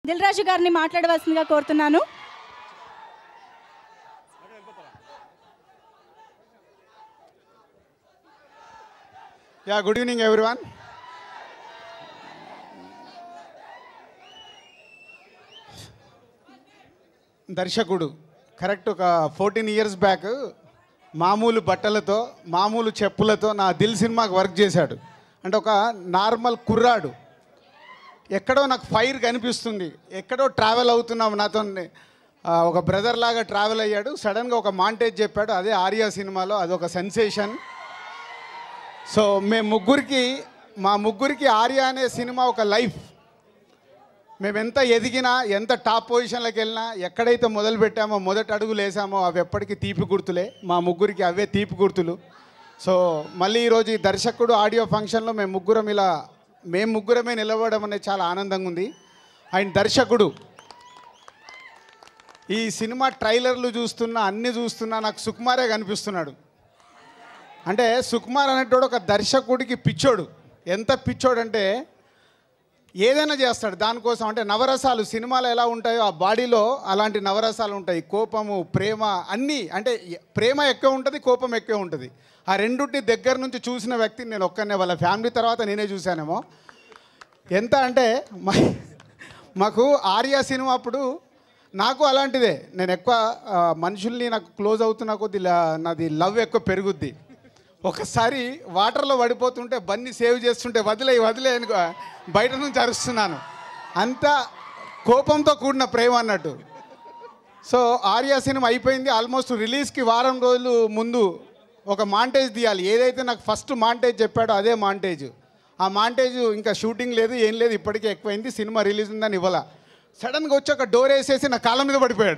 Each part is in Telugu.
దిల్ రాజు గారిని మాట్లాడవలసిందిగా కోరుతున్నాను యా గుడ్ ఈవినింగ్ ఎవ్రీవన్ దర్శకుడు కరెక్ట్ ఒక ఫోర్టీన్ ఇయర్స్ బ్యాక్ మామూలు బట్టలతో మామూలు చెప్పులతో నా దిల్ సినిమాకి వర్క్ చేశాడు అంటే ఒక నార్మల్ కుర్రాడు ఎక్కడో నాకు ఫైర్ కనిపిస్తుంది ఎక్కడో ట్రావెల్ అవుతున్నాం నాతో ఆ, ఒక బ్రదర్ లాగా ట్రావెల్ అయ్యాడు సడన్గా ఒక మాంటేజ్ చెప్పాడు అదే ఆర్యా సినిమాలో అదొక సెన్సేషన్ సో మేము ముగ్గురికి మా ముగ్గురికి ఆర్య అనే సినిమా ఒక లైఫ్ మేము ఎంత ఎదిగినా ఎంత టాప్ పొజిషన్లోకి వెళ్ళినా ఎక్కడైతే మొదలు పెట్టామో మొదటి అడుగులు వేసామో అవి ఎప్పటికీ తీపి గుర్తులే మా ముగ్గురికి అవే తీపి గుర్తులు సో మళ్ళీ ఈరోజు ఈ దర్శకుడు ఆడియో ఫంక్షన్లో మేము ముగ్గురం ఇలా మేము ముగ్గురమే నిలబడడం అనేది చాలా ఆనందంగా ఉంది ఆయన దర్శకుడు ఈ సినిమా ట్రైలర్లు చూస్తున్నా అన్ని చూస్తున్నా నాకు సుకుమారే కనిపిస్తున్నాడు అంటే సుకుమార్ అనేటోడు ఒక దర్శకుడికి పిచ్చోడు ఎంత పిచ్చోడు అంటే ఏదైనా చేస్తాడు దానికోసం అంటే నవరసాలు సినిమాలు ఎలా ఉంటాయో ఆ బాడీలో అలాంటి నవరసాలు ఉంటాయి కోపము ప్రేమ అన్నీ అంటే ఎ- ప్రేమ ఎక్కువ ఉంటుంది కోపం ఎక్కువ ఉంటుంది ఆ రెండుటి దగ్గర నుంచి చూసిన వ్యక్తి నేను ఒక్కనే వాళ్ళ ఫ్యామిలీ తర్వాత నేనే చూశానేమో ఎంత అంటే మా మాకు ఆర్య సినిమా అప్పుడు నాకు అలాంటిదే నేను ఎక్కువ ఆ, మనుషుల్ని నాకు క్లోజ్ అవుతున్న కొద్ది లా- నాది లవ్ ఎక్కువ పెరుగుద్ది ఒకసారి వాటర్లో పడిపోతుంటే బన్ని సేవ్ చేస్తుంటే వదిలే వదిలే అని బయట నుంచి అరుస్తున్నాను అంత కోపంతో కూడిన ప్రేమ అన్నట్టు సో ఆర్యా సినిమా అయిపోయింది ఆల్మోస్ట్ రిలీజ్కి వారం రోజులు ముందు ఒక మాంటేజ్ తీయాలి ఏదైతే నాకు ఫస్ట్ మాంటేజ్ చెప్పాడో అదే మాంటేజ్ ఆ మాంటేజ్ ఇంకా షూటింగ్ లేదు ఏం లేదు ఇప్పటికే ఎక్కువైంది సినిమా రిలీజ్ ఉందని ఇవ్వాల సడన్గా వచ్చి ఒక డోర్ వేసేసి నా కాళ్ళ మీద పడిపోయాడు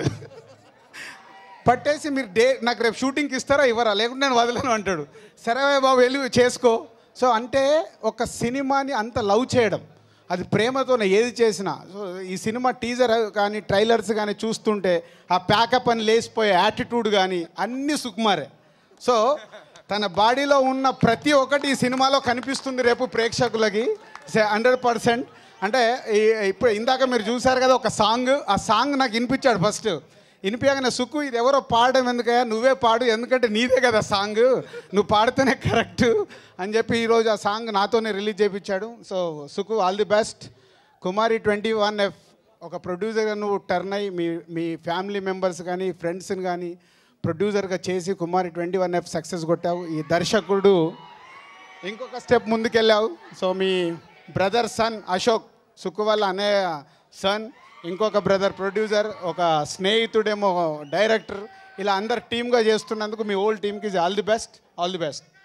పట్టేసి మీరు డే నాకు రేపు షూటింగ్కి ఇస్తారా ఇవ్వరా లేకుంటే నేను వదలను అంటాడు సరే బాబు వెళ్ళి చేసుకో సో అంటే ఒక సినిమాని అంత లవ్ చేయడం అది ప్రేమతోనే ఏది చేసినా సో ఈ సినిమా టీజర్ కానీ ట్రైలర్స్ కానీ చూస్తుంటే ఆ ప్యాకప్ అని లేచిపోయే యాటిట్యూడ్ కానీ అన్నీ సుకుమారే సో తన బాడీలో ఉన్న ప్రతి ఒక్కటి ఈ సినిమాలో కనిపిస్తుంది రేపు ప్రేక్షకులకి హండ్రెడ్ పర్సెంట్ అంటే ఈ- ఇప్పుడు ఇందాక మీరు చూసారు కదా ఒక సాంగ్ ఆ సాంగ్ నాకు వినిపించాడు ఫస్ట్ వినిపించగానే సుక్కు ఇది ఎవరో పాడడం ఎందుకయ్యా నువ్వే పాడు ఎందుకంటే నీదే కదా సాంగ్ నువ్వు పాడితేనే కరెక్ట్ అని చెప్పి ఈరోజు ఆ సాంగ్ నాతోనే రిలీజ్ చేయించాడు so Suku all the best Kumari twenty one F ఒక ప్రొడ్యూసర్గా నువ్వు టర్న్ అయ్యి మీ మీ ఫ్యామిలీ మెంబర్స్ కానీ ఫ్రెండ్స్ని కానీ ప్రొడ్యూసర్గా చేసి Kumari twenty one F success కొట్టావు ఈ దర్శకుడు ఇంకొక స్టెప్ ముందుకెళ్ళావు సో మీ బ్రదర్ సన్ అశోక్ సుక్కు వాళ్ళ అనే సన్ ఇంకొక బ్రదర్ ప్రొడ్యూసర్ ఒక స్నేహితుడేమో డైరెక్టర్ ఇలా అందరు టీమ్గా చేస్తున్నందుకు మీ ఓల్డ్ టీమ్కి all the best all the best